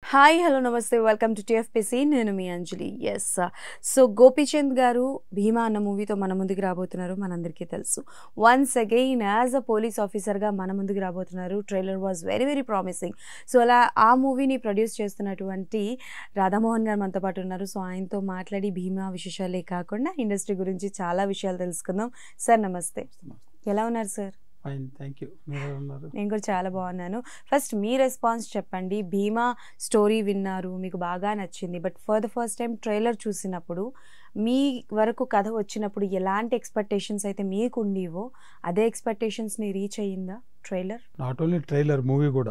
Hi hello నమస్తే welcome to TFPC నేను మీ అంజలి ఎస్ సో గోపీచంద్ గారు భీమా అన్న మూవీతో మన ముందుకు రాబోతున్నారు మనందరికీ తెలుసు once again as a police ఆఫీసర్గా మన ముందుకు రాబోతున్నారు trailer was very very promising so అలా ఆ మూవీని ప్రొడ్యూస్ చేస్తున్నటువంటి రాధామోహన్ గారు మనతో పాటు ఉన్నారు సో ఆయనతో మాట్లాడి భీమా విశేషాలే కాకుండా ఇండస్ట్రీ గురించి చాలా విషయాలు తెలుసుకుందాం సార్ నమస్తే ఎలా ఉన్నారు సార్ ఫైన్ థ్యాంక్ యూ మీరు ఎలా ఉన్నారు నేను కూడా చాలా బాగున్నాను ఫస్ట్ మీ రెస్పాన్స్ చెప్పండి భీమా స్టోరీ విన్నారు మీకు బాగా నచ్చింది but for the first time trailer చూసినప్పుడు మీ వరకు కథ వచ్చినప్పుడు ఎలాంటి ఎక్స్పెక్టేషన్స్ అయితే మీకు ఉండేవో అదే ఎక్స్పెక్టేషన్స్ని రీచ్ అయ్యిందా trailer not only trailer movie కూడా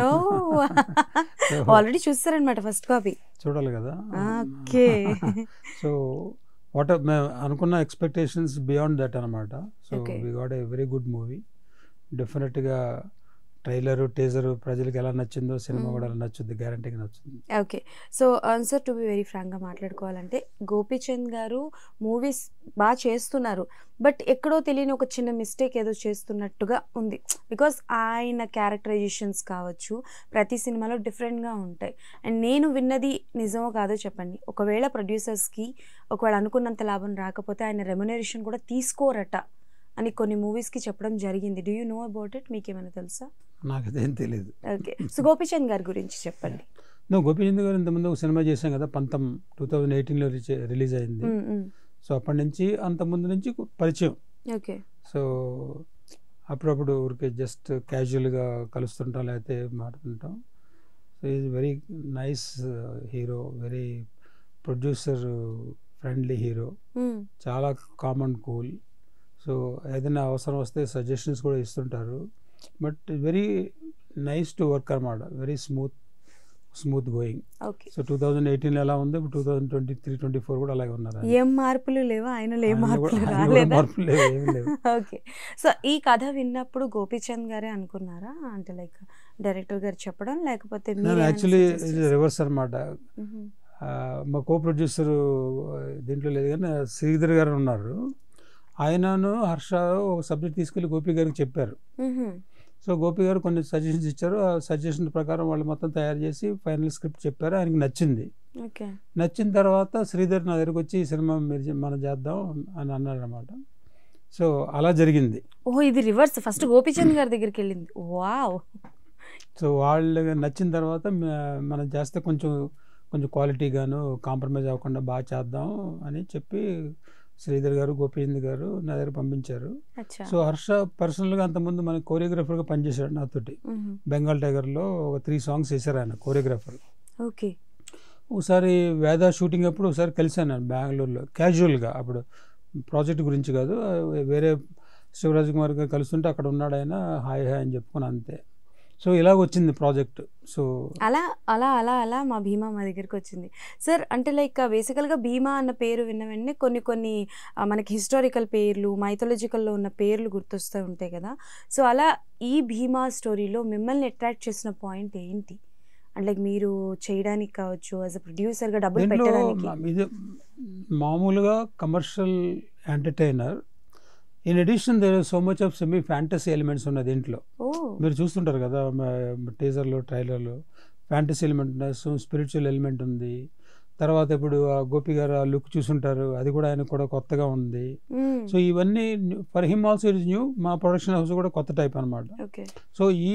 ఆల్రెడీ చూస్తారనమాట ఫస్ట్ కాపీ చూడాలి కదా ఓకే సో వాట్ మేము అనుకున్న ఎక్స్పెక్టేషన్స్ బియాండ్ దట్ అనమాట so Okay. We got a very good movie డెఫినెట్గా ట్రైలర్ టీజర్ ప్రజలకు ఎలా నచ్చిందో సినిమా Mm. కూడా ఎలా నచ్చుద్ది గ్యారంటీగా నచ్చుద్ది okay so answer to be very ఫ్రాంక్గా మాట్లాడుకోవాలంటే గోపీచంద్ గారు మూవీస్ బాగా చేస్తున్నారు బట్ ఎక్కడో తెలియని ఒక చిన్న మిస్టేక్ ఏదో చేస్తున్నట్టుగా ఉంది బికాస్ ఆయన క్యారెక్టరైజేషన్స్ కావచ్చు ప్రతి సినిమాలో డిఫరెంట్గా ఉంటాయి అండ్ నేను విన్నది నిజమో కాదో చెప్పండి ఒకవేళ ప్రొడ్యూసర్స్కి ఒకవేళ అనుకున్నంత లాభం రాకపోతే ఆయన రెమ్యునరేషన్ కూడా తీసుకోరట అని కొన్ని మూవీస్కి చెప్పడం జరిగింది do you know about it మీకేమైనా తెలుసా నాకు అదేం తెలియదు ఓకే సో గోపీచంద్ గారి గురించి చెప్పండి నువ్వు గోపీచంద్ గారు ఇంతకుముందు ఒక సినిమా చేశాం కదా పంతం టూ థౌజండ్ ఎయిటీన్లో రిలీజ్ అయింది మ్, మ్. సో అప్పటి నుంచి అంత ముందు నుంచి పరిచయం ఓకే సో అప్పుడప్పుడు ఊరికే జస్ట్ క్యాజువల్గా కలుస్తుంటాం లేకపోతే మాట్లాడుతుంటాం so is very nice hero very producer friendly hero మ్. చాలా కామన్ కూల్ సో ఏదైనా అవసరం వస్తే సజెషన్స్ కూడా ఇస్తుంటారు but very nice to work అనమాట very smooth smooth going okay so two thousand ఎయిటీన్లో ఎలా ఉంది ఇప్పుడు two thousand twenty three twenty four కూడా అలాగే ఉన్నారు ఆయన. ఏం మార్పులు లేవా ఆయనలో ఏం ఆయనలో మార్పులు కూడా- ఆయనలో కూడా రాలేదా మార్పులు లేవు ఏమీ లేవు ఓకే సో ఈ కథ విన్నప్పుడు గోపీచంద్ గారే అనుకున్నారా అంటే లైక్ డైరెక్టర్ గారు చెప్పడం లేకపోతే నేను మీరే యాక్చువల్లీ suggest చేశారా? రివర్స్ అనమాట మ్మ్. మా కో ప్రొడ్యూసర్ దీంట్లో లేదు కానీ శ్రీధర్ గారు ఉన్నారు ఆయనను హర్ష ఒక సబ్జెక్ట్ తీసుకెళ్ళి గోపి గారికి చెప్పారు మ్మ్. సో గోపి గారు కొన్ని సజెషన్స్ ఇచ్చారు ఆ సజెషన్ ప్రకారం వాళ్ళు మొత్తం తయారు చేసి ఫైనల్ స్క్రిప్ట్ చెప్పారు ఆయనకి నచ్చింది ఓకే నచ్చిన తర్వాత శ్రీధర్ నా దగ్గరికి వచ్చి ఈ సినిమా మీరు చే- మనం చేద్దాం అని అన్నాడు అనమాట సో అలా జరిగింది ఓ ఇది రివర్స్ ఫస్ట్ గోపీచంద్ గారి దగ్గరికి వెళ్ళింది వావ్ సో వాళ్ళకి నచ్చిన తర్వాత మ- మనం చేస్తే కొంచెం కొంచెం క్వాలిటీగాను కాంప్రమైజ్ అవ్వకుండా బాగా చేద్దాం అని చెప్పి శ్రీధర్ గారు గోపీచంద్ గారు నా దగ్గర పంపించారు అచ్చా సో హర్ష పర్సనల్గా అంతకుముందు మన కోరియోగ్రాఫర్గా పనిచేశాడు నాతోటి మ్మ్. బెంగాల్ టైగర్లో ఒక త్రీ సాంగ్స్ వేశారు ఆయన కోరియోగ్రాఫర్ ఓకే ఒకసారి వేద షూటింగ్ అప్పుడు ఒకసారి కలిశాను నేను బెంగళూరులో క్యాజువల్గా అప్పుడు ప్రాజెక్ట్ గురించి కాదు ఆ వేరే శివరాజ్ కుమార్ గారు కలుస్తుంటే అక్కడ ఉన్నాడు ఆయన హాయ్ హాయ్ అని చెప్పుకుని అంతే సో ఇలాగ వచ్చింది ప్రాజెక్ట్ సో అలా అలా అలా అలా మా భీమా మా దగ్గరికి వచ్చింది సార్ అంటే లైక్ బేసికల్గా భీమా అన్న పేరు విన్న వెంటనే కొన్ని కొన్ని ఆ, మనకి హిస్టారికల్ పేర్లు మైథాలజికల్లో ఉన్న పేర్లు గుర్తొస్తూ ఉంటాయి కదా సో అలా ఈ భీమా స్టోరీలో మిమ్మల్ని అట్రాక్ట్ చేసిన పాయింట్ ఏంటి అంటే లైక్ మీరు చేయడానికి కావచ్చు యాజ్ అ ప్రొడ్యూసర్గా డబ్బులు దీంట్లో పెట్టడానికి మా- ఇది మామూలుగా commercial entertainer in addition there so much of semi fantasy elements ఉన్నాయి దీంట్లో ఓ మీరు చూస్తుంటారు కదా టీజర్లో ట్రైలర్లో ఫ్యాంటసీ ఎలిమెంట్ ఉంది సో స్పిరిచువల్ ఎలిమెంట్ ఉంది తర్వాత ఇప్పుడు ఆ గోపి గారు ఆ లుక్ చూసుంటారు అది కూడా ఆయన కూడా కొత్తగా ఉంది మ్మ్. సో ఇవన్నీ for him also is new మా ప్రొడక్షన్ హౌస్ కూడా కొత్త టైప్ అనమాట ఓకే సో ఈ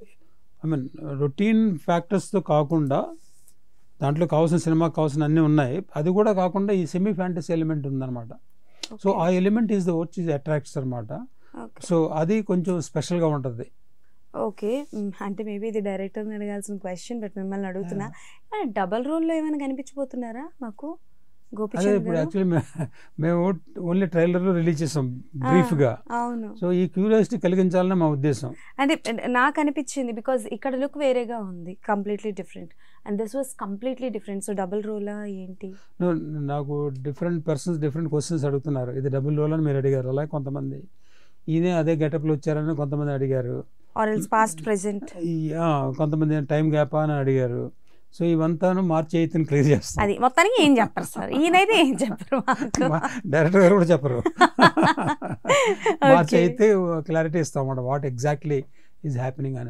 ఐ మీన్ రొటీన్ ఫ్యాక్టర్స్తో కాకుండా దాంట్లో కావాల్సిన సినిమాకి కావాల్సిన అన్నీ ఉన్నాయి అది కూడా కాకుండా ఈ సెమీ ఫ్యాంటసీ ఎలిమెంట్ ఉందన్నమాట సో ఆ element is the which is attracts అనమాట ఓకే సో అది కొంచెం స్పెషల్గా ఉంటుంది ఓకే మ్, అంటే మేబీ ఇది డైరెక్టర్ని అడగాల్సిన క్వశ్చన్ బట్ మిమ్మల్ని అడుగుతున్నా డబల్ రోల్లో ఏమైనా కనిపించబోతున్నారా మాకు అదే గోపిచంద్ ఇప్పుడు గారు యాక్చువల్లీ మేము ఓన్లీ ట్రైలర్లో రిలీజ్ చేసాం బ్రీఫ్గా అవును సో ఈ క్యూరియాసిటీ కలిగించాలని మా ఉద్దేశం అంటే నాకు అనిపించింది బికాజ్ ఇక్కడ లుక్ వేరేగా ఉంది completely different and this was completely different so double రోలా ఏంటి No, నాకు డిఫరెంట్ పర్సన్స్ డిఫరెంట్ క్వశ్చన్స్ అడుగుతున్నారు ఇది డబుల్ రోల్ అని మీరు అడిగారు అలాగే కొంతమంది ఈయనే అదే గెటప్లో వచ్చారని కొంతమంది అడిగారు ఆర్ ఎల్స్ పాస్ట్ ప్రెసెంట్ ఈ, ఆ, కొంతమంది టైం గ్యాప్ అని అడిగారు సో ఇవంతాను మార్చి ఎయిత్ని క్లియర్ చేస్తాం అది మొత్తానికి ఏం చెప్పరు సార్ ఈయనైతే ఏం చెప్పరు మాకు మా డైరెక్టర్ గారు కూడా చెప్పరు మార్చి Okay. అయితే క్లారిటీ ఇస్తాం అన్నమాట వాట్ ఎగ్జాక్ట్లీ ఈజ్ హ్యాపెనింగ్ అనేది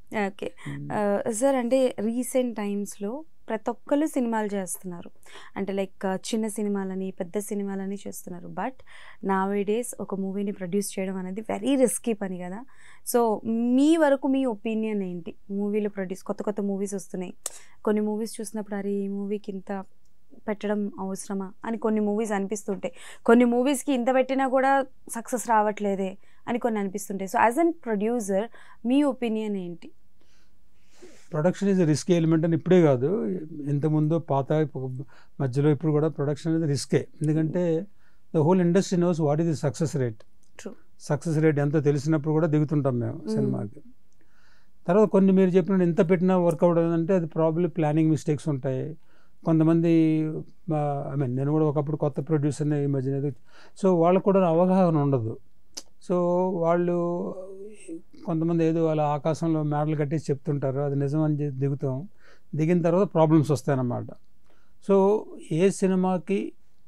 ఓకే సార్ అంటే రీసెంట్ టైమ్స్లో ప్రతి ఒక్కరు సినిమాలు చేస్తున్నారు అంటే లైక్ చిన్న సినిమాలని పెద్ద సినిమాలని చేస్తున్నారు బట్ నా డేస్ ఒక మూవీని ప్రొడ్యూస్ చేయడం అనేది వెరీ రిస్కీ పని కదా సో మీ వరకు మీ ఒపీనియన్ ఏంటి మూవీలో ప్రొడ్యూస్ కొత్త కొత్త మూవీస్ వస్తున్నాయి కొన్ని మూవీస్ చూసినప్పుడు అరే ఈ మూవీకి ఇంత పెట్టడం అవసరమా అని కొన్ని మూవీస్ అనిపిస్తుంటాయి కొన్ని మూవీస్కి ఇంత పెట్టినా కూడా సక్సెస్ రావట్లేదే అని కొన్ని అనిపిస్తుంటాయి సో యాజ్ అన్ ప్రొడ్యూసర్ మీ ఒపీనియన్ ఏంటి ప్రొడక్షన్ ఈజ్ రిస్క్ ఎలిమెంట్ అని ఇప్పుడే కాదు ఇంతకుముందు పాత ఇప్పుడు మధ్యలో ఇప్పుడు కూడా ప్రొడక్షన్ అనేది రిస్కే ఎందుకంటే the whole industry knows what is the success rate True. Success rate ఎంతో తెలిసినప్పుడు కూడా దిగుతుంటాం మేము Mm. సినిమాకి తర్వాత కొన్ని మీరు చెప్పినట్టు ఎంత పెట్టినా వర్కౌట్ అంటే అది ప్రాబ్లీ ప్లానింగ్ మిస్టేక్స్ ఉంటాయి కొంతమంది ఐ మీన్ నేను కూడా ఒకప్పుడు కొత్త ప్రొడ్యూసర్ని ఈ మధ్యన సో వాళ్ళకు కూడా అవగాహన ఉండదు సో వాళ్ళు కొంతమంది ఏదో వాళ్ళ ఆకాశంలో మేడలు కట్టేసి చెప్తుంటారు అది నిజం అని చెప్పి దిగుతాం దిగిన తర్వాత ప్రాబ్లమ్స్ వస్తాయన్నమాట సో ఏ సినిమాకి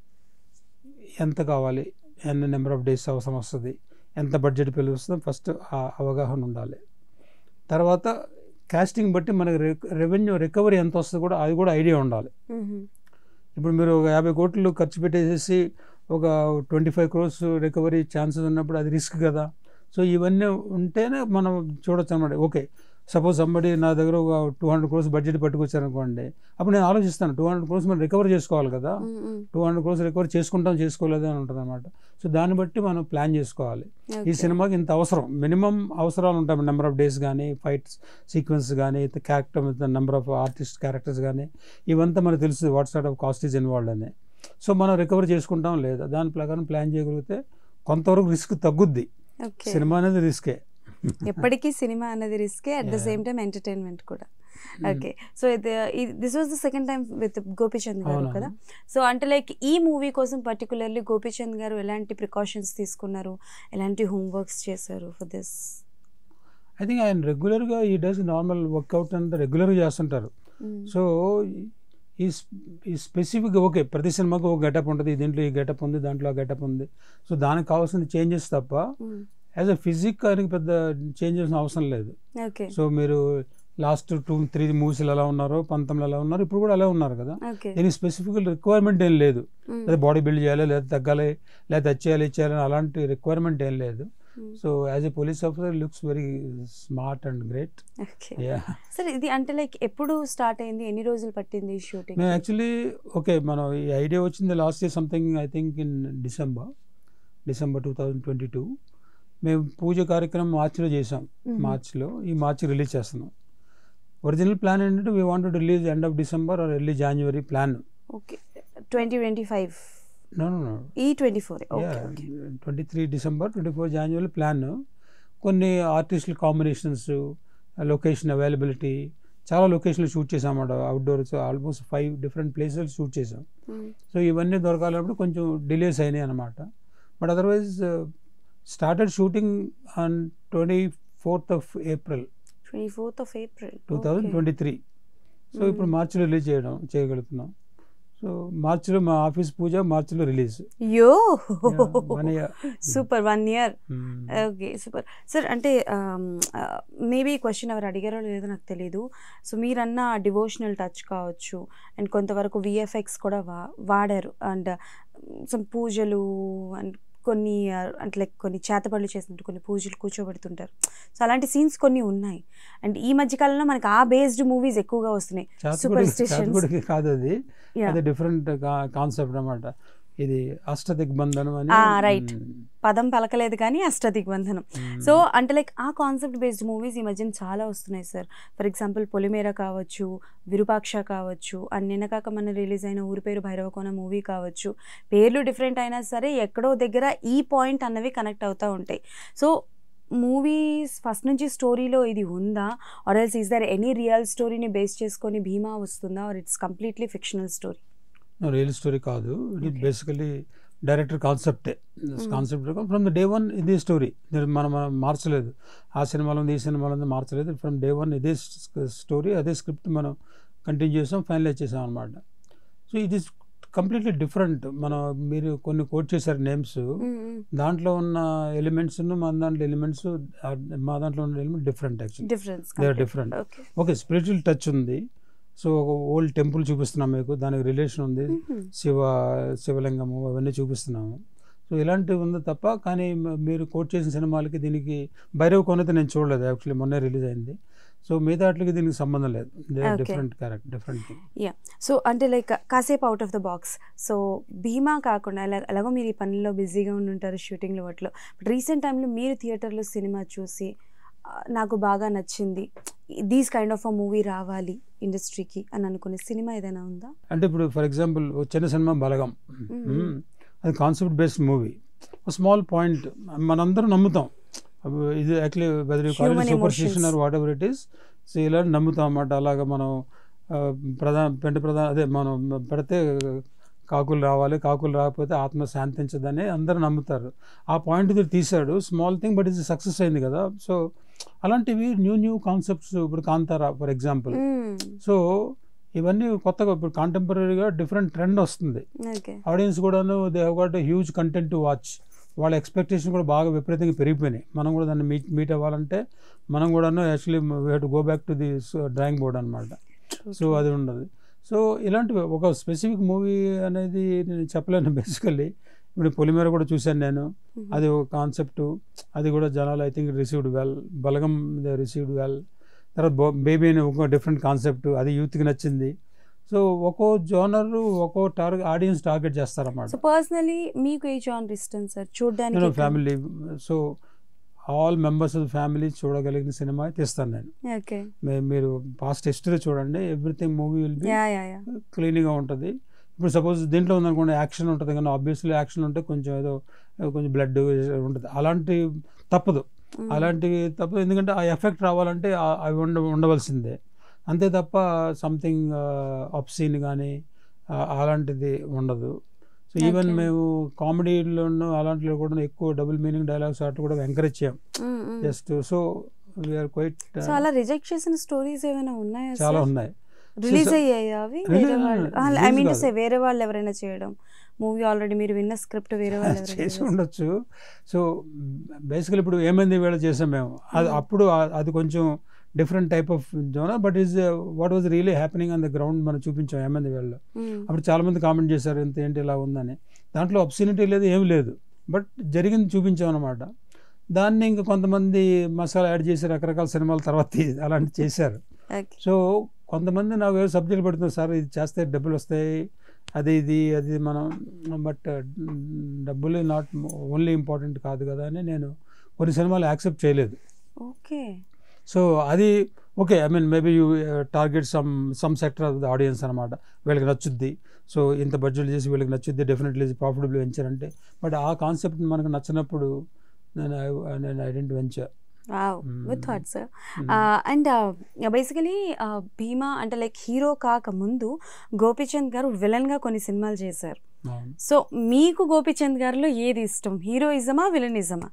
ఎంత కావాలి ఎన్ని నెంబర్ ఆఫ్ డేస్ అవసరం వస్తుంది ఎంత బడ్జెట్ పిలుస్తుందో ఫస్ట్ ఆ అవగాహన ఉండాలి తర్వాత కాస్టింగ్ బట్టి మనకి రెవెన్యూ రికవరీ ఎంత వస్తుందో కూడా అది కూడా ఐడియా ఉండాలి ఇప్పుడు మీరు ఒక యాభై కోట్లు ఖర్చు పెట్టేసేసి ఒక twenty five crores recovery chances ఉన్నప్పుడు అది రిస్క్ కదా సో ఇవన్నీ ఉంటేనే మనం చూడొచ్చు అనమాట ఓకే సపోజ్ సంబడి నా దగ్గర ఒక టూ హండ్రెడ్ క్రోర్స్ బడ్జెట్ పట్టుకొచ్చారనుకోండి అప్పుడు నేను ఆలోచిస్తాను టూ హండ్రెడ్ క్రోర్స్ మనం రికవర్ చేసుకోవాలి కదా టూ హండ్రెడ్ క్రోర్స్ రికవర్ చేసుకుంటాం చేసుకోలేదు అని ఉంటుంది అనమాట సో దాన్ని బట్టి మనం ప్లాన్ చేసుకోవాలి ఈ సినిమాకి ఇంత అవసరం మినిమం అవసరాలు ఉంటాయి నెంబర్ ఆఫ్ డేస్ కానీ ఫైట్స్ సీక్వెన్స్ కానీ character number of artist characters కానీ ఇవంతా మనకు తెలుస్తుంది what sort of cost is involved అని సో మనం రికవర్ చేసుకుంటాం లేదా దాని ప్రకారం ప్లాన్ చేయగలిగితే కొంతవరకు రిస్క్ తగ్గుద్ది ఓకే సినిమా అనేది రిస్కే ఎప్పటికీ సినిమా అనేది రిస్కే at the Yeah. Same time entertainment కూడా okay so this was the second time with Gopichand garu అవునా. కదా సో అంటే లైక్ ఈ మూవీ కోసం పర్టికులర్లీ గోపీచంద్ గారు ఎలాంటి ప్రికాషన్స్ తీసుకున్నారు ఎలాంటి హోంవర్క్స్ చేశారు ఫర్ దిస్ ఐ థింక్ ఆయన రెగ్యులర్గా ఈ డస్ నార్మల్ వర్కౌట్ అంతా రెగ్యులర్గా చేస్తుంటారు సో ఈ ఈ స్పెసిఫిక్ ఓకే ప్రతి సినిమాకి ఒక గెటప్ ఉంటుంది దీంట్లో ఈ గెటప్ ఉంది దాంట్లో ఆ గెటప్ ఉంది సో దానికి కావాల్సిన చేంజెస్ తప్ప యాజ్ అ ఫిజిక్ ఆయనకి పెద్ద చేంజెస్ అవసరం లేదు ఓకే సో మీరు లాస్ట్ టూ త్రీ మూవీస్లో ఎలా ఉన్నారో పంతొమ్మిది ఎలా ఉన్నారు ఇప్పుడు కూడా అలా ఉన్నారు కదా ఓకే దీనికి స్పెసిఫిక్ రిక్వైర్మెంట్ ఏం లేదు లేదా బాడీ బిల్డ్ చేయాలి లేదా తగ్గాలి లేదా తెచ్చేయాలి ఇచ్చేయాలి అలాంటి రిక్వైర్మెంట్ ఏం లేదు so as a police officer looks very smart and great okay yeah సరే ఇది అంటే లైక్ ఎప్పుడు స్టార్ట్ అయింది ఎన్ని రోజులు పట్టింది షూటింగ్ మేము యాక్చువల్లీ ఓకే మనం ఈ ఐడియా వచ్చింది last year something I think in December December two thousand twenty two మేము పూజ కార్యక్రమం మార్చిలో చేసాం మార్చిలో ఈ మార్చి రిలీజ్ చేస్తున్నాం ఒరిజినల్ ప్లాన్ ఏంటంటే we want release end of December or early January plan okay twenty twenty five no no no ఈ twenty four okay okay twenty three December twenty four January plan కొన్ని ఆర్టిస్టుల combinations location availability చాలా లొకేషన్లు shoot చేసాం అన్నమాట outdoors almost five different places shoot చేసాం so ఇవన్నీ దొరకాలన్నప్పుడు కొంచెం డిలేస్ అయినాయి అనమాట but otherwise started shooting on twenty fourth of April twenty fourth of April two thousand twenty three so ఇప్పుడు మార్చిలో రిలీజ్ చేయడం చేయగలుగుతున్నాం సో మార్చిలో మా ఆఫీస్ పూజ మార్చిలో release yo one year super one year okay super sir అంటే maybe question ఎవరు అడిగారో లేదో నాకు తెలియదు సో మీరన్న డివోషనల్ టచ్ కావచ్చు అండ్ కొంతవరకు విఎఫ్ఎక్స్ కూడా వా వాడారు అండ్ సమ్ పూజలు అండ్ కొన్ని uh, అంటే లైక్ కొన్ని చేతబడులు చేసినట్టు కొన్ని పూజలు కూర్చోబెడుతుంటారు సో అలాంటి సీన్స్ కొన్ని ఉన్నాయి అండ్ ఈ మధ్య కాలంలో మనకి ఆ బేస్డ్ మూవీస్ ఎక్కువగా వస్తున్నాయి Superstitions. చాతుకుడికి కాదు అది Yeah. అది డిఫరెంట్ కాన్సెప్ట్ అన్నమాట ఇది అష్టదిగ్బంధనం అని Ah, right. మ్, పదం పలకలేదు కానీ అష్టదిగ్బంధనం మ్, సో అంటే లైక్ ఆ కాన్సెప్ట్ బేస్డ్ మూవీస్ ఈ మధ్యన చాలా వస్తున్నాయి సార్ ఫర్ ఎగ్జాంపుల్ పొలిమేర కావచ్చు విరూపాక్ష కావచ్చు అండ్ నిన్న కాక మన రిలీజ్ అయిన ఊరి పేరు భైరవకోన మూవీ కావచ్చు పేర్లు డిఫరెంట్ అయినా సరే ఎక్కడో దగ్గర ఈ పాయింట్ అన్నవి కనెక్ట్ అవుతూ ఉంటాయి సో మూవీస్ ఫస్ట్ నుంచి స్టోరీలో ఇది ఉందా or else is there any real స్టోరీని బేస్ చేసుకొని భీమా వస్తుందా or it's completely fictional story real story కాదు ఇది Okay. బేసికలీ డైరెక్టర్ కాన్సెప్టే Mm. Concept from the day one ఇదే స్టోరీ మనం మనం మార్చలేదు ఆ సినిమాలో ఉంది ఈ సినిమాలో ఉంది మార్చలేదు ఫ్రమ్ డే వన్ ఇదే స్టోరీ అదే స్క్రిప్ట్ మనం కంటిన్యూ చేసాం ఫైనలైజ్ చేసాం అనమాట సో ఇది కంప్లీట్లీ డిఫరెంట్ మనం మీరు కొన్ని కోట్ చేశారు నేమ్స్ దాంట్లో ఉన్న ఎలిమెంట్స్ మన దాంట్లో ఎలిమెంట్స్ మా దాంట్లో ఉన్న element different actually difference they are different okay okay spiritual touch ఉంది సో ఒక ఓల్డ్ టెంపుల్ చూపిస్తున్నాం మీకు దానికి రిలేషన్ ఉంది శివ శివలింగము అవన్నీ చూపిస్తున్నాము సో ఇలాంటివి ఉంది తప్ప కానీ మ- మీరు కోట్ చేసిన సినిమాలకి దీనికి భైరవ్ కొనత నేను చూడలేదు యాక్చువల్లీ మొన్నే రిలీజ్ అయింది సో మిగతా వాటికి దీనికి సంబంధం లేదు they Okay. Different character different thing so అంటే లైక్ కాసేపు out of the box so Bhimaa కాకుండా ఎలా ఎలాగో మీరు ఈ పనుల్లో బిజీగా ఉండి ఉంటారు షూటింగ్లో వాటిలో బట్ రీసెంట్ టైంలో మీరు థియేటర్లో సినిమా చూసి ఆ, నాకు బాగా నచ్చింది these kind of a movie రావాలి ఇండస్ట్రీకి అని అనుకునే సినిమా ఏదైనా ఉందా అంటే ఇప్పుడు ఫర్ ఎగ్జాంపుల్ చిన్న సినిమా బలగం Mhm. మ్మ్. అది concept based movie small point మనందరం నమ్ముతాం అబ్బ ఇది actually whether you call it Human superstition emotions. Or whatever it is so ఇలా నమ్ముతాం అన్నమాట అలాగా మనం ఆ, ప్రధాన పెంట ప్రధాన అదే మనం పెడితే కాకులు రావాలి కాకులు రాకపోతే ఆత్మ శాంతించదని అందరూ నమ్ముతారు ఆ పాయింట్ ఇది తీశాడు స్మాల్ థింగ్ బట్ ఇది సక్సెస్ అయింది కదా సో అలాంటివి న్యూ న్యూ కాన్సెప్ట్స్ ఇప్పుడు కాంతారా ఫర్ ఎగ్జాంపుల్ సో ఇవన్నీ కొత్తగా ఇప్పుడు కాంటెంపరీగా డిఫరెంట్ ట్రెండ్ వస్తుంది ఓకే ఆడియన్స్ కూడాను they have got huge content to watch వాళ్ళ ఎక్స్పెక్టేషన్ కూడా బాగా విపరీతంగా పెరిగిపోయినాయి మనం కూడా దాన్ని మీట్ మీట్ అవ్వాలంటే మనం కూడాను actually we to go back to the drawing board అనమాట సో అది ఉండదు సో ఇలాంటివి ఒక స్పెసిఫిక్ మూవీ అనేది నేను చెప్పలేను బేసికల్లీ ఇప్పుడు పొలిమేర కూడా చూశాను నేను అది ఒక కాన్సెప్ట్ అది కూడా జనాలు I think received well Balagam they received well తర్వాత బేబీ అని ఒక డిఫరెంట్ కాన్సెప్ట్ అది యూత్కి నచ్చింది సో ఒక్కో జోనర్ ఒక్కో టార్గెట్ ఆడియన్స్ టార్గెట్ చేస్తారన్నమాట సో పర్సనలీ మీకు ఏ జానర్ ఇష్టం సార్ చూడడానికి నేను family so all members of family చూడగలిగిన సినిమా తీస్తాను నేను ఓకే మే- మీరు పాస్ట్ హిస్టరీ చూడండి everything movie will be yeah yeah yeah క్లీన్గా ఉంటుంది ఇప్పుడు సపోజ్ దీంట్లో ఉందనుకోండి యాక్షన్ ఉంటుంది కానీ ఆబ్వియస్లీ యాక్షన్ ఉంటే కొంచెం ఏదో కొంచెం బ్లడ్ ఉంటుంది అలాంటి తప్పదు అలాంటివి తప్పదు ఎందుకంటే ఆ ఎఫెక్ట్ రావాలంటే ఆ- అవి ఉండ ఉండవలసిందే అంతే తప్ప సంథింగ్ అప్సీన్ కానీ అలాంటిది ఉండదు సో ఈవెన్ Okay. మేము కామెడీలోనూ అలాంటిలో కూడా ఎక్కువ డబుల్ మీనింగ్ డైలాగ్స్ అటు కూడా ఎంకరేజ్ చేయం just so we are quite so అలా రిజెక్ట్ చేసిన స్టోరీస్ ఏమైనా ఉన్నాయా చాలా సార్ ఉన్నాయి రిలీజ్ So- అయ్యాయి అవి Release- వేరే వాళ్ళు release ఐ మీన్ టు కాదు. సే వేరే వాళ్ళు ఎవరైనా చేయడం మూవీ ఆల్రెడీ మీరు విన్న స్క్రిప్ట్ వేరే వాళ్ళు ఎవరైనా చేసి చేసి- ఉండొచ్చు సో బేసికల్ ఇప్పుడు ఏమైంది వేళ చేసాం మేము అది Hmm. అప్పుడు ఆ- అది కొంచెం different type of genre but is what was really happening on the ground మనం చూపించాం ఏమైంది వేళలో మ్మ్. అప్పుడు చాలా మంది కామెంట్ చేశారు ఇంత ఏంటి ఇలా ఉందని దాంట్లో అబ్సినిటీ లేదు ఏం లేదు బట్ జరిగింది చూపించాం అనమాట దాన్ని ఇంకా కొంతమంది మసాలా యాడ్ చేసి రకరకాల సినిమాల తర్వాత తీ- అలాంటి చేశారు ఓకే సో కొంతమంది నాకు ఏదో సబ్జెక్ట్ పెడుతున్నారు సార్ ఇది చేస్తే డబ్బులు వస్తాయి అది ఇది అది మనం బట్ డబ్బులు నాట్ ఓన్లీ ఇంపార్టెంట్ కాదు కదా అని నేను కొన్ని సినిమాలు యాక్సెప్ట్ చేయలేదు ఓకే సో అది okay I mean maybe you target some some sector of the audience అనమాట వీళ్ళకి నచ్చుద్ది సో ఇంత బడ్జెట్ చేసి వీళ్ళకి నచ్చుద్ది డెఫినెట్లీ ప్రాఫిటబుల్ వెంచర్ అంటే బట్ ఆ కాన్సెప్ట్ మనకు నచ్చినప్పుడు నేను I- నేను ఐడెంట్ వెంచర్ వావ్ మ్మ్. With thought sir and basically Bhimaa అంటే లైక్ హీరో కాక ముందు గోపీచంద్ గారు విలన్ గా కొన్ని సినిమాలు చేశారు సో మీకు గోపీచంద్ గారిలో ఏది ఇష్టం హీరోయిజమా విలనిజమా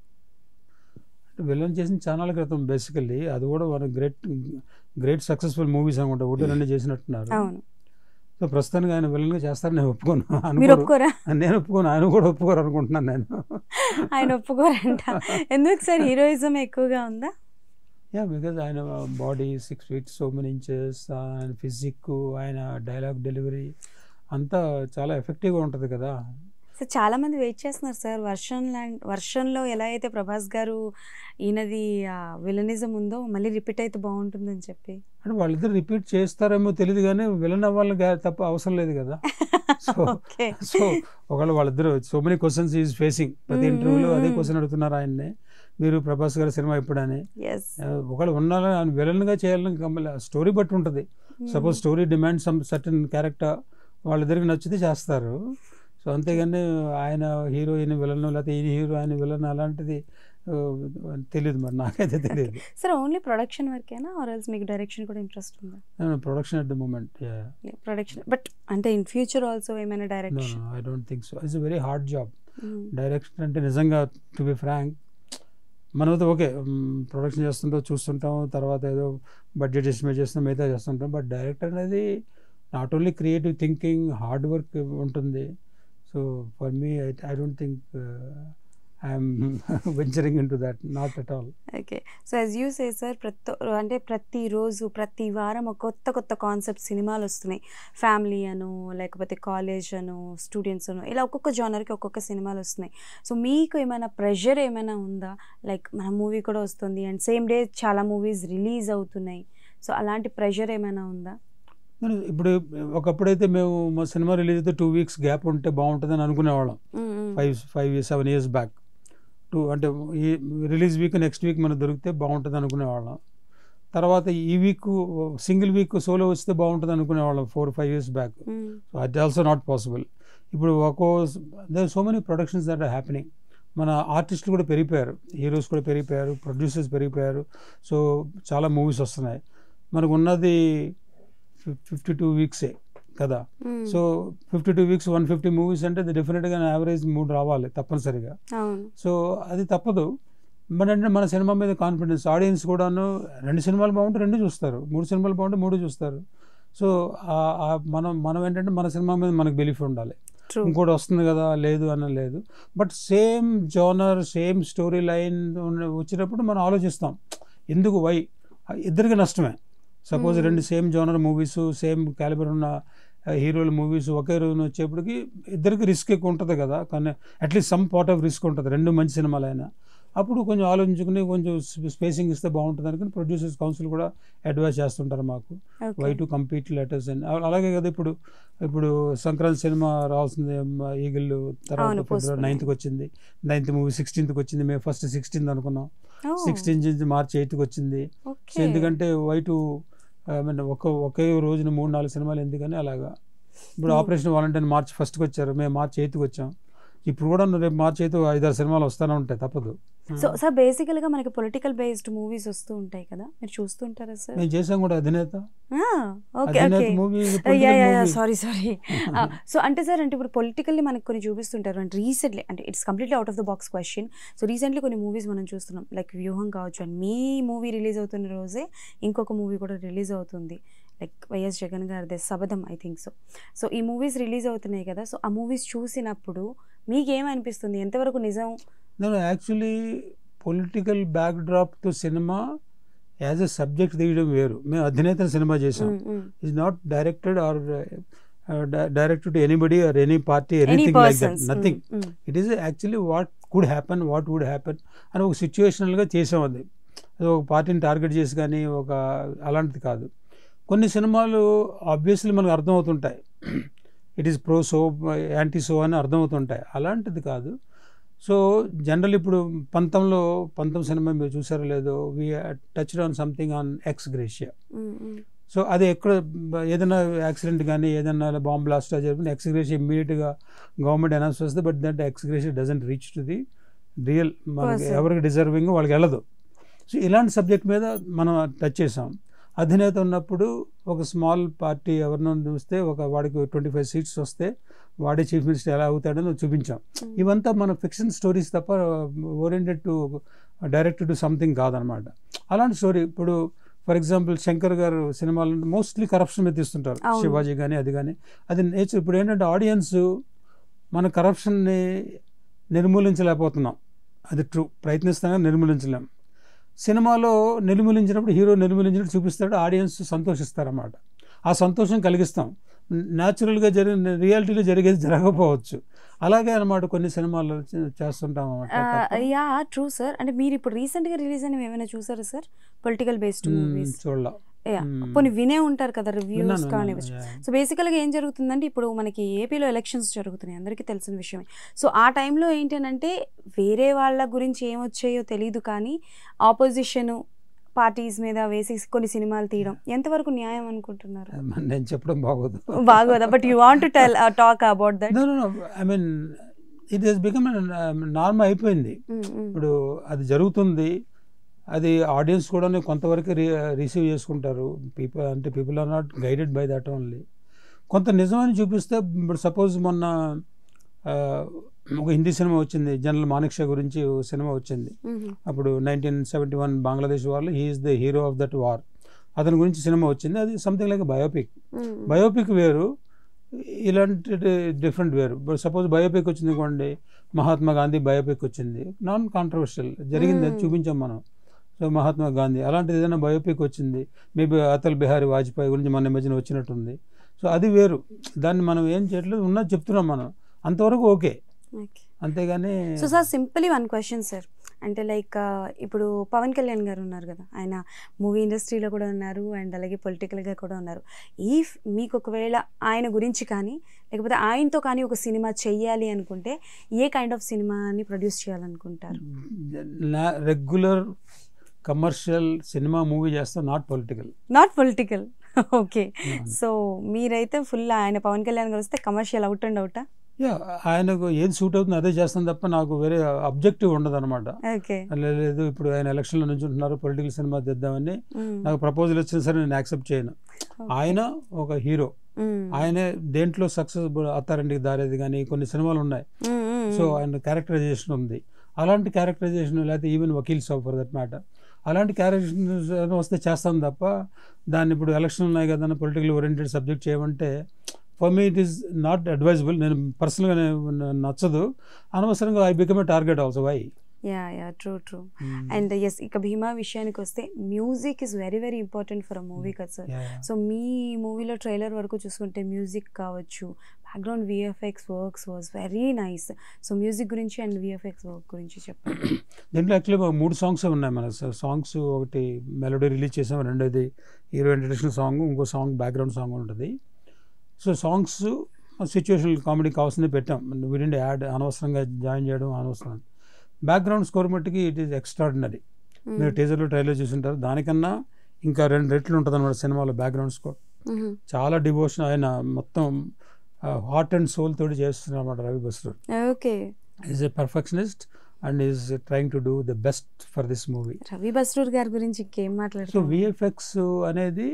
విలన్ చేసిన చాలా కాలం బేసికల్లీ అది కూడా one great great successful movies అనుకుంటా ఒకటి రెండు చేసినట్టున్నారు అవును సో ప్రస్తుతానికి ఆయన విలన్ గా చేస్తారని నేను ఒప్పుకోను మీరు అనుకోరు. ఒప్పుకోరా నేను ఒప్పుకోను ఆయన కూడా ఒప్పుకోరు అనుకుంటున్నాను నేను ఆయన ఒప్పుకోరంట ఎందుకు సార్ హీరోయిజం ఎక్కువగా ఉందా యా బికాజ్ ఆయన body six feet so many inches ఆయన ఫిజిక్ ఆయన డైలాగ్ డెలివరీ అంతా చాలా ఎఫెక్టివ్గా ఉంటుంది కదా సో చాలా మంది వెయిట్ చేస్తున్నారు సార్ వర్షన్ లాంటి వర్షంలో ఎలా అయితే ప్రభాస్ గారు ఈయనది విలనిజం ఉందో మళ్ళీ రిపీట్ అయితే బాగుంటుందని చెప్పి అంటే వాళ్ళిద్దరు రిపీట్ చేస్తారేమో తెలియదు కానీ విలన్ అవ్వాలని గా- తప్ప అవసరం లేదు కదా సో ఓకే సో ఒకవేళ వాళ్ళిద్దరు so many questions is facing ప్రతి Mm, ఇంటర్వ్యూలో mm, అదే mm. క్వశ్చన్ అడుగుతున్నారు ఆయన్ని మీరు ప్రభాస్ గారి సినిమా ఎప్పుడని ఎస్ ఆ, ఒకవేళ ఉండాలని ఆయన విలన్గా చేయాలని స్టోరీ బట్టి ఉంటుంది suppose story demand some certain character వాళ్ళిద్దరికి నచ్చితే చేస్తారు సో అంతేగాని ఆయన హీరోయిన్ విలన్ లేకపోతే ఈ హీరో ఆయన విలన్ అలాంటిది ఆ, తెలియదు మరి నాకైతే తెలియదు సార్ ఓన్లీ ప్రొడక్షన్ వర్కేనా ఆర్ ఎల్స్ మీకు డైరెక్షన్ కూడా ఇంట్రెస్ట్ ఉందా production at the moment production but అంటే ఇన్ ఫ్యూచర్ ఆల్సో ఏమైనా no direction I don't think so it's very hard job direction అంటే నిజంగా టు బి ఫ్రాంక్ మనమైతే ఓకే ప్రొడక్షన్ చేస్తుంటాం చూస్తుంటాం తర్వాత ఏదో బడ్జెట్ ఎస్టిమేట్ చేస్తాం మిగతా చేస్తుంటాం బట్ డైరెక్టర్ అనేది not only creative thinking hard work ఉంటుంది so for me I I don't think I'm venturing into that not at all okay so as you say sir ప్రతి అంటే ప్రతిరోజు ప్రతి వారం ఒక కొత్త కొత్త కాన్సెప్ట్ సినిమాలు వస్తున్నాయి ఫ్యామిలీ అను లేకపోతే కాలేజ్ అను స్టూడెంట్స్ అను ఇలా ఒక్కొక్క జానర్కి ఒక్కొక్క సినిమాలు వస్తున్నాయి సో మీకు ఏమైనా ప్రెషర్ ఏమైనా ఉందా లైక్ మన మూవీ కూడా వస్తుంది అండ్ సేమ్ డే చాలా మూవీస్ రిలీజ్ అవుతున్నాయి సో అలాంటి ప్రెషర్ ఏమైనా ఉందా మరి ఇప్పుడు ఒకప్పుడైతే మేము మా సినిమా రిలీజ్ అయితే టూ వీక్స్ గ్యాప్ ఉంటే బాగుంటుందని అనుకునేవాళ్ళం five five seven years back two అంటే ఈ రిలీజ్ వీక్ నెక్స్ట్ వీక్ మనకు దొరికితే బాగుంటుంది అనుకునేవాళ్ళం తర్వాత ఈ వీక్ సింగిల్ వీక్ సోలో వస్తే బాగుంటుంది అనుకునేవాళ్ళం four five years back so అది ఆల్సో నాట్ పాసిబుల్ ఇప్పుడు ఒక్కో there so many productions that are happening మన ఆర్టిస్టులు కూడా పెరిగిపోయారు హీరోస్ కూడా పెరిగిపోయారు ప్రొడ్యూసర్స్ పెరిగిపోయారు సో చాలా మూవీస్ వస్తున్నాయి మనకు ఉన్నది ఫిఫ్టీ టూ వీక్సే కదా so fifty two weeks one fifty movies అంటే అది డెఫినెట్గా యావరేజ్ మూడు రావాలి తప్పనిసరిగా అవును సో అది తప్పదు మన అంటే మన సినిమా మీద కాన్ఫిడెన్స్ ఆడియన్స్ కూడాను రెండు సినిమాలు బాగుంటే రెండు చూస్తారు మూడు సినిమాలు బాగుంటే మూడు చూస్తారు సో ఆ- ఆ మనం మనం ఏంటంటే మన సినిమా మీద మనకు బిలీఫ్ ఉండాలి ట్రూ ఇంకోటి వస్తుంది కదా లేదు అన్న లేదు but same genre same story line వచ్చినప్పుడు మనం ఆలోచిస్తాం ఎందుకు వై ఇద్దరికి నష్టమే సపోజ్ Hmm. రెండు same genre movies same calibre ఉన్న హీరోల మూవీస్ ఒకే రోజున వచ్చేప్పటికి ఇద్దరికి రిస్క్ ఎక్కువ ఉంటుంది కదా కానీ at least some part of risk ఉంటుంది రెండు మంచి సినిమాలైనా అప్పుడు కొంచెం ఆలోచించుకుని కొంచెం స్పేసింగ్ ఇస్తే బాగుంటుంది అనుకుని ప్రొడ్యూసర్స్ కౌన్సిల్ కూడా అడ్వైస్ చేస్తుంటారు మాకు వై టు కంపీట్ లెటర్స్ అని అలా- అలాగే కదా ఇప్పుడు ఇప్పుడు సంక్రాంతి సినిమా రావాల్సింది ఈగిల్ తర్వాత అవును, ఫిబ్రవరి postpone నైన్త్కి వచ్చింది నైన్త్ మూవీ సిక్స్టీన్త్కి వచ్చింది మేము ఫస్ట్ సిక్స్టీన్త్ అనుకున్నాం సిక్స్టీన్త్ నుంచి మార్చ్ ఎయిత్కి వచ్చింది సో ఎందుకంటే వై టు ఐ మీన్ ఒక ఒకే రోజున మూడు నాలుగు సినిమాలు ఎందుకని అలాగా ఇప్పుడు Hmm. ఆపరేషన్ వాలంటీర్ మార్చ్ ఫస్ట్కి వచ్చారు మేము మార్చ్ ఎయిత్కి వచ్చాం ఇప్పుడు కూడా రేపు మార్చ్ ఎయిత్ ఐదారు సినిమాలు వస్తూనే ఉంటాయి తప్పదు సో సార్ బేసికల్ గా మనకి పొలిటికల్ బేస్డ్ మూవీస్ వస్తూ ఉంటాయి కదా మీరు చూస్తుంటారా సార్ మేము చేసాం కూడా Adhinetha okay Adhinetha okay movie sorry sorry so అంటే సార్ అంటే ఇప్పుడు పొలిటికల్లీ మనకి కొన్ని చూపిస్తుంటారు అంటే రీసెంట్లీ అంటే it's completely out of the box question so recently కొన్ని మూవీస్ మనం చూస్తున్నాం లైక్ వ్యూహం కావచ్చు అండ్ మీ మూవీ రిలీజ్ అవుతున్న రోజే ఇంకొక మూవీ కూడా రిలీజ్ అవుతుంది లైక్ వైఎస్ జగన్ గారిదే సబదం ఐ థింక్ సో సో ఈ మూవీస్ రిలీజ్ అవుతున్నాయి కదా సో ఆ మూవీస్ చూసినప్పుడు మీకేమనిపిస్తుంది ఎంతవరకు నిజం నేను యాక్చువల్లీ పొలిటికల్ బ్యాక్ డ్రాప్తో సినిమా యాజ్ ఎ సబ్జెక్ట్ తీయడం వేరు మేము అధినేత సినిమా చేసాం hmm, hmm. Is not directed or directed to anybody or any party Any anything like that persons. Nothing hmm, hmm. It is actually what could happen what would happen అని ఒక సిచ్యువేషనల్గా చేసాం అది అది ఒక పార్టీని టార్గెట్ చేసి కానీ ఒక అలాంటిది కాదు కొన్ని సినిమాలు ఆబ్వియస్లీ మనకు అర్థమవుతుంటాయి it is pro so anti so అని అర్థమవుతుంటాయి అలాంటిది కాదు సో జనరల్ ఇప్పుడు పంతంలో పంతం సినిమా మీరు చూసారో లేదో we touched on something on ex gratia hmm, hmm. So అది ఎక్కడ ఏదైనా యాక్సిడెంట్ కానీ ఏదైనా బాంబ్ బ్లాస్ట్ జరిగిన ఎక్స్గ్రేషన్ ఇమ్మీడియట్గా గవర్నమెంట్ అనౌన్స్ చేస్తే but that ex gratia doesn't reach to the real మనకి Person. ఎవరికి డిజర్వింగ్ వాళ్ళకి వెళ్ళదు సో ఇలాంటి సబ్జెక్ట్ మీద మనం టచ్ చేసాం అధినేత ఉన్నప్పుడు ఒక స్మాల్ పార్టీ ఎవరినో చూస్తే ఒక వాడికి ట్వంటీ ఫైవ్ సీట్స్ వస్తే వాడే చీఫ్ మినిస్టర్ ఎలా అవుతాడని చూపించాం మ్మ్. ఇవంతా మన ఫిక్షన్ స్టోరీస్ తప్ప oriented to directed to something కాదనమాట అలాంటి స్టోరీ ఇప్పుడు ఫర్ ఎగ్జాంపుల్ శంకర్ గారు సినిమాలు మోస్ట్లీ కరప్షన్ మీద తీస్తుంటారు అవును. శివాజీ కానీ అది కానీ అది నేచర్ ఇప్పుడు ఏంటంటే ఆడియన్స్ మన కరప్షన్ని నిర్మూలించలేకపోతున్నాం అది ట్రూ ప్రయత్నిస్తాగా నిర్మూలించలేం సినిమాలో నిర్మూలించినప్పుడు హీరో నిర్మూలించినప్పుడు చూపిస్తాడు ఆడియన్స్ సంతోషిస్తారన్నమాట ఆ సంతోషం కలిగిస్తాం న్యాచురల్గా జరిగిన రియాలిటీలో జరిగేది జరగకపోవచ్చు అలాగే అన్నమాట కొన్ని సినిమాలు చే- చేస్తుంటాం అన్నమాట తప్ప. యా ట్రూ సార్ అంటే మీరు ఇప్పుడు రీసెంట్ గా రిలీజ్ అయినవి ఏమైనా చూసారా సార్ పొలిటికల్ బేస్డ్ మ్మ్, మూవీస్ చూడలా యా మ్మ్. పోనీ వినే ఉంటారు కదా రివ్యూస్ విన్నాను, కానీ విన్నాను, yeah. సో బేసికల్గా ఏం జరుగుతుందంటే ఇప్పుడు మనకి ఏపీలో ఎలక్షన్స్ జరుగుతున్నాయి అందరికీ తెలిసిన విషయమే సో ఆ టైంలో ఏంటంటే వేరే వాళ్ళ గురించి ఏమొచ్చాయో తెలియదు కానీ ఆపోజిషన్ పార్టీస్ మీద వేసి కొన్ని సినిమాలు తీయడం ఎంతవరకు న్యాయం అనుకుంటున్నారు నేను చెప్పడం బాగోదు బాగోదా but you want to tell talk about that no no I mean it has become normal అయిపోయింది ఇప్పుడు అది జరుగుతుంది అది ఆడియన్స్ కూడా కొంతవరకు రి రిసీవ్ చేసుకుంటారు పీపుల్ అంటే people are not guided by that only కొంత నిజమని చూపిస్తే ఇప్పుడు సపోజ్ మొన్న ఆ, ఒక హిందీ సినిమా వచ్చింది జనరల్ మానిక్ షా గురించి ఓ సినిమా వచ్చింది అప్పుడు నైన్టీన్ సెవెంటీ వన్ బంగ్లాదేశ్ వార్లో he is the hero of that war అతని గురించి సినిమా వచ్చింది అది సంథింగ్ లైక్ బయోపిక్ బయోపిక్ వేరు ఇలాంటి డిఫరెంట్ వేరు సపోజ్ బయోపిక్ వచ్చింది అనుకోండి మహాత్మా గాంధీ బయోపిక్ వచ్చింది నాన్ కాంట్రవర్షియల్ జరిగింది అది Hmm. చూపించాం మనం సో మహాత్మా గాంధీ అలాంటిది ఏదైనా బయోపిక్ వచ్చింది మేబీ అటల్ బిహారీ వాజ్పేయి గురించి మన మధ్యన వచ్చినట్టుంది సో అది వేరు దాన్ని మనం ఏం చేయట్లేదు ఉన్నది చెప్తున్నాం మనం అంతవరకు ఓకే ఓకే అంతేగాని so sir simply one question sir అంటే లైక్ ఇప్పుడు పవన్ కళ్యాణ్ గారు ఉన్నారు కదా ఆయన మూవీ ఇండస్ట్రీలో కూడా ఉన్నారు అండ్ అలాగే పొలిటికల్గా కూడా ఉన్నారు ఈ మీకు ఒకవేళ ఆయన గురించి కానీ లేకపోతే ఆయనతో కానీ ఒక సినిమా చెయ్యాలి అనుకుంటే ఏ కైండ్ ఆఫ్ సినిమాని ప్రొడ్యూస్ చేయాలనుకుంటారు నా రెగ్యులర్ కమర్షియల్ సినిమా మూవీ చేస్తా not political not political okay so మీరైతే ఫుల్ ఆయన పవన్ కళ్యాణ్ గారు వస్తే కమర్షియల్ అవుట్ అండ్ అవుటా యా ఆయనకు ఏది సూట్ అవుతుంది అదే చేస్తాను తప్ప నాకు వేరే అబ్జెక్టివ్ ఉండదు అనమాట ఓకే లేదు ఇప్పుడు ఆయన ఎలక్షన్లో నుంచి ఉంటున్నారు పొలిటికల్ సినిమా తెద్దామని నాకు ప్రపోజల్ వచ్చినా సరే నేను యాక్సెప్ట్ చేయను ఆయన ఒక హీరో ఆయనే దేంట్లో సక్సెస్ అత్తారింటికి దారేది కానీ కొన్ని సినిమాలు ఉన్నాయి సో ఆయన క్యారెక్టరైజేషన్ ఉంది అలాంటి క్యారెక్టరైజేషన్ లేకపోతే even Vakeel Saab for that matter అలాంటి క్యారెక్టరైజేషన్ వస్తే చేస్తాం తప్ప దాన్ని ఇప్పుడు ఎలక్షన్ ఉన్నాయి కదా పొలిటికల్ ఓరియంటెడ్ సబ్జెక్ట్ చేయమంటే for me it is not advisable నేను పర్సనల్గా నచ్చదు అనవసరంగా I become a target also why yeah yeah true true and yes ఇక భీమా విషయానికి వస్తే music is very very important for a movie కదా సార్ సో మీ మూవీలో ట్రైలర్ వరకు చూసుకుంటే మ్యూజిక్ కావచ్చు background VFX works was very nice so music గురించి అండ్ విఎఫ్ఎక్స్ వర్క్ గురించి చెప్పండి దీంట్లో యాక్చువల్లీ మూడు సాంగ్స్ ఉన్నాయి మన సాంగ్స్ ఒకటి మెలోడీ రిలీజ్ చేసాం రెండోది హీరో ఇంట్రడక్షన్ సాంగ్ ఇంకో సాంగ్ బ్యాక్గ్రౌండ్ సాంగ్ ఉంటుంది సో సాంగ్స్ సిచ్యువేషనల్ కామెడీ కావాల్సిందే పెట్టాం వీడిండి యాడ్ అనవసరంగా జాయిన్ చేయడం అనవసరం బ్యాక్గ్రౌండ్ స్కోర్ మట్టుకి ఇట్ ఈస్ ఎక్స్ట్రాడినరీ మీరు టీజర్లో ట్రైలర్ చూసుంటారు దానికన్నా ఇంకా రెండు రెట్లు ఉంటుంది అనమాట సినిమాలో బ్యాక్గ్రౌండ్ స్కోర్ చాలా డివోషన్ ఆయన మొత్తం హార్ట్ అండ్ సోల్ తోటి చేస్తున్నారు అనమాట Ravi Basrur okay is a perfectionist and is trying to do the best for this movie Ravi Basrur గారి గురించి ఇంకేం సో మాట్లాడుతారు విఎఫ్ఎక్స్ అనేది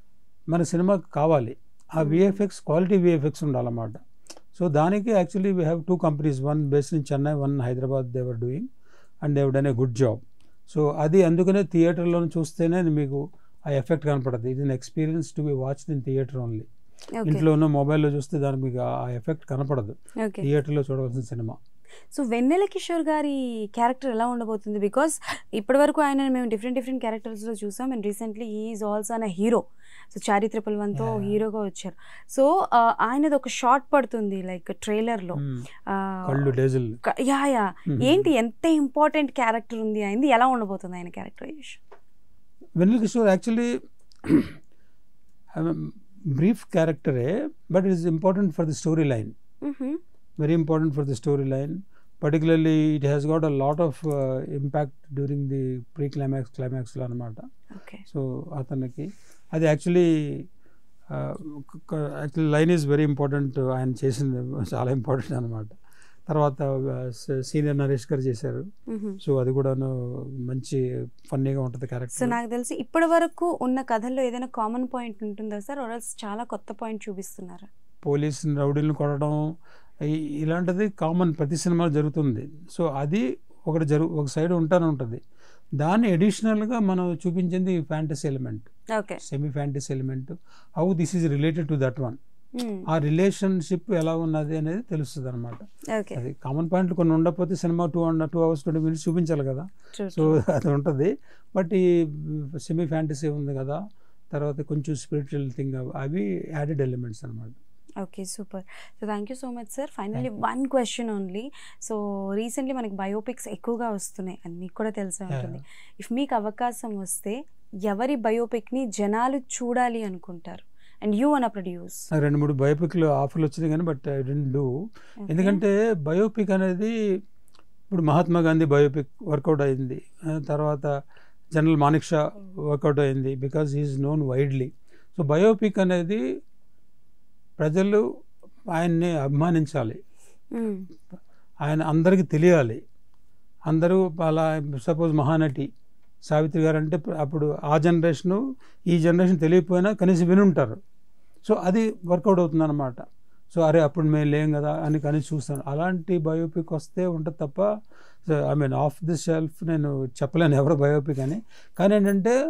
మన సినిమాకి కావాలి ఆ విఎఫ్ఎక్స్ క్వాలిటీ విఎఫ్ఎక్స్ ఉండాలన్నమాట సో దానికి actually we have two companies one based in Chennai one Hyderabad they're doing and they've done a good job so అది అందుకనే థియేటర్లో చూస్తేనే మీకు ఆ ఎఫెక్ట్ కనపడదు ఇది experience to be watch in theatre only okay ఇంట్లో ఉన్న మొబైల్లో చూస్తే దానికి మీకు ఆ ఎఫెక్ట్ కనపడదు ఓకే థియేటర్లో చూడవలసిన సినిమా సో వెన్నెల కిషోర్ గారి క్యారెక్టర్ ఎలా ఉండబోతుంది బికాస్ ఇప్పటి వరకు ఆయన మేము డిఫరెంట్ డిఫరెంట్ క్యారెక్టర్స్లో చూసాం and recently is also an hero so Chaari triple వన్తో Yeah. హీరోగా వచ్చారు సో ఆయనది ఒక షార్ట్ పడుతుంది లైక్ ట్రైలర్లో కళ్ళు డేజుల్ యా యా ఏంటి ఎంత ఇంపార్టెంట్ క్యారెక్టర్ ఉంది అయింది ఎలా ఉండబోతుంది ఆయన characterisation Vennela Kishore actually brief క్యారెక్టరే but it is important for the story line very important for the storyline. Particularly, it has got a lot of uh, impact during the pre-climax, climax లో అనమాట okay so అతనికి అది actually actually line is very important ఆయన చేసింది చాలా important అనమాట తర్వాత senior Naresh గారు చేశారు సో అది కూడాను మంచి ఫన్నీగా ఉంటుంది సో క్యారెక్టర్ నాకు తెలిసి ఇప్పటి వరకు ఉన్న కథల్లో ఏదైనా కామన్ పాయింట్ ఉంటుందా సార్ ఆర్ఎల్స్ చాలా కొత్త పాయింట్ చూపిస్తున్నారా పోలీస్ రౌడీలను కొట్టడం ఇ- ఇలాంటిది కామన్ ప్రతి సినిమాలో జరుగుతుంది సో అది ఒకటి జరుగు ఒక సైడ్ ఉంటానే ఉంటుంది దాన్ని అడిషనల్గా మనం చూపించింది fantasy element okay semi fantasy element how this is related to that one ఆ రిలేషన్షిప్ ఎలా ఉన్నది అనేది తెలుస్తుంది అనమాట ఓకే అది కామన్ పాయింట్లు కొన్ని ఉండకపోతే సినిమా two and two hours twenty minutes చూపించాలి కదా సో అది ఉంటుంది బట్ ఈ సెమీ ఫ్యాంటసీ ఉంది కదా తర్వాత కొంచెం స్పిరిచువల్ థింగ్ అవి యాడెడ్ ఎలిమెంట్స్ అనమాట okay super so thank you so much sir finally Thank you. One question only so recently మనకి బయోపిక్స్ ఎక్కువగా వస్తున్నాయి అని మీకు కూడా తెలిసే ఉంటుంది ఇఫ్ మీకు అవకాశం వస్తే ఎవరి బయోపిక్ని జనాలు చూడాలి అనుకుంటారు అండ్ యూ అన్ ప్రొడ్యూస్ నాకు రెండు మూడు బయోపిక్లు ఆఫర్లు వచ్చినాయి కానీ బట్ ఐ డెంట్ డూ ఎందుకంటే బయోపిక్ అనేది ఇప్పుడు మహాత్మా గాంధీ బయోపిక్ వర్కౌట్ అయింది ఆ తర్వాత జనరల్ మానిక్ షా వర్కౌట్ అయింది because is known widely so biopic అనేది ప్రజలు ఆయన్ని అభిమానించాలి ఆయన అందరికీ తెలియాలి అందరూ అలా సపోజ్ మహానటి సావిత్రి గారు అంటే అప్పుడు ఆ జనరేషను ఈ జనరేషన్ తెలియకపోయినా కనీసం వినుంటారు సో అది వర్కౌట్ అవుతుంది అనమాట సో అరే అప్పుడు మేము లేం కదా అని కనీసం చూస్తాను అలాంటి బయోపిక్ వస్తే ఉంటుంది తప్ప I mean off the shelf నేను చెప్పలేను ఎవరు బయోపిక్ అని కానీ ఏంటంటే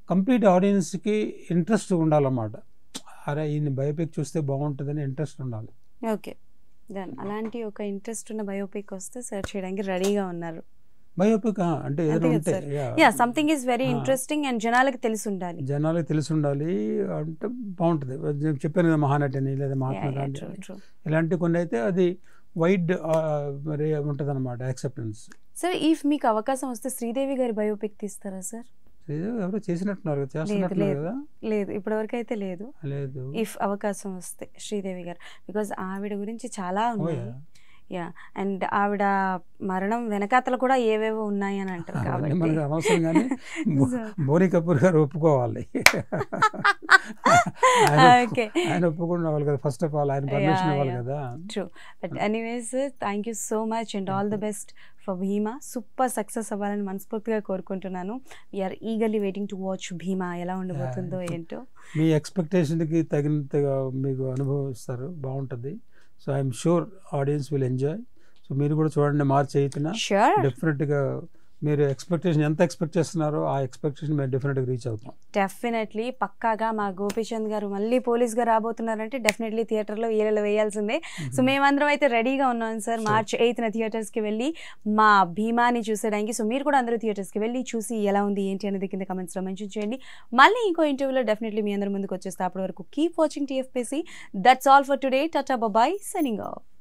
కంప్లీట్ ఆడియన్స్కి ఇంట్రెస్ట్ ఉండాలన్నమాట అరే ఈయన బయోపిక్ చూస్తే బాగుంటుందని ఇంట్రెస్ట్ ఉండాలి ఓకే దెన్ అలాంటి ఒక ఇంట్రెస్ట్ ఉన్న బయోపిక్ వస్తే సెర్చ్ చేయడానికి రెడీగా ఉన్నారు బయోపిక్ అంటే అంతే ఏదైనా కదా ఉంటే sir? yeah. Yeah something is very Ah. Interesting and జనాలకు తెలిసి ఉండాలి జనాలకు తెలిసి ఉండాలి అంటే బాగుంటుంది నేను చెప్పాను కదా మహానటిని లేదా మహాత్మా గాంధీ ట్రూ అని. ట్రూ ఇలాంటి కొన్ని అయితే అది వైడ్ మరి ఉంటుంది అనమాట యాక్సెప్టెన్స్ సార్ ఇఫ్ మీకు అవకాశం వస్తే శ్రీదేవి గారి బయోపిక్ తీస్తారా సార్ ఎవరో చేసినట్టున్నారు కదా, చేస్తున్నట్టున్నారు లేదు. కదా లేదు ఇప్పటివరకు అయితే లేదు లేదు ఇఫ్ అవకాశం వస్తే శ్రీదేవి గారు బికాజ్ ఆవిడ గురించి చాలా ఓ ఉన్నాయి యా. యా అండ్ ఆవిడ మరణం వెనకాతలు కూడా ఏవేవో ఉన్నాయి అని అంటారు అవన్నీ మనకు కాబట్టి అనవసరం కానీ బో- So, బోని కపూర్ గారు ఒప్పుకోవాలి ఆయన ఒప్పు- ఓకే ఆయన ఒప్పుకుండా వాళ్ళు కదా ఫస్ట్ ఆఫ్ ఆల్ ఆయన Yeah, పర్మిషన్ ఇవ్వాలి yeah. కదా true but anyways thank you so much and all the best for Bhimaa super success అవ్వాలని మనస్ఫూర్తిగా కోరుకుంటున్నాను we're eagerly waiting to watch Bhimaa ఎలా ఉండబోతుందో Yeah. ఏంటో మీ ఎక్స్పెక్టేషన్కి తగినంతగా మీకు అనుభవిస్తారు బాగుంటుంది so I'm sure audience will enjoy so మీరు కూడా చూడండి మార్చి ఎయిత్న షూర్ డెఫినెట్గా మీరు ఎక్స్పెక్టేషన్ ఎంత ఎక్స్పెక్ట్ చేస్తున్నారో ఆ ఎక్స్పెక్టేషన్ మేము డెఫినెట్గా రీచ్ అవుతాం డెఫినెట్లీ పక్కాగా మా గోపీచంద్ గారు మళ్ళీ పోలీస్గా రాబోతున్నారంటే డెఫినెట్లీ థియేటర్లో ఈలలో వేయాల్సిందే సో మేమందరం అయితే రెడీగా ఉన్నాం సార్ Sure. మార్చ్ ఎయిత్న థియేటర్స్కి వెళ్ళి మా భీమాని చూసేయడానికి సో మీరు కూడా అందరూ థియేటర్స్కి వెళ్ళి చూసి ఎలా ఉంది ఏంటి అనేది కింద కమెంట్స్లో మెన్షన్ చేయండి మళ్ళీ ఇంకో ఇంటర్వ్యూలో డెఫినెట్లీ మీ అందరి ముందుకు వచ్చేస్తే అప్పటి వరకు keep watching TFPC that's all for today tata bye signing of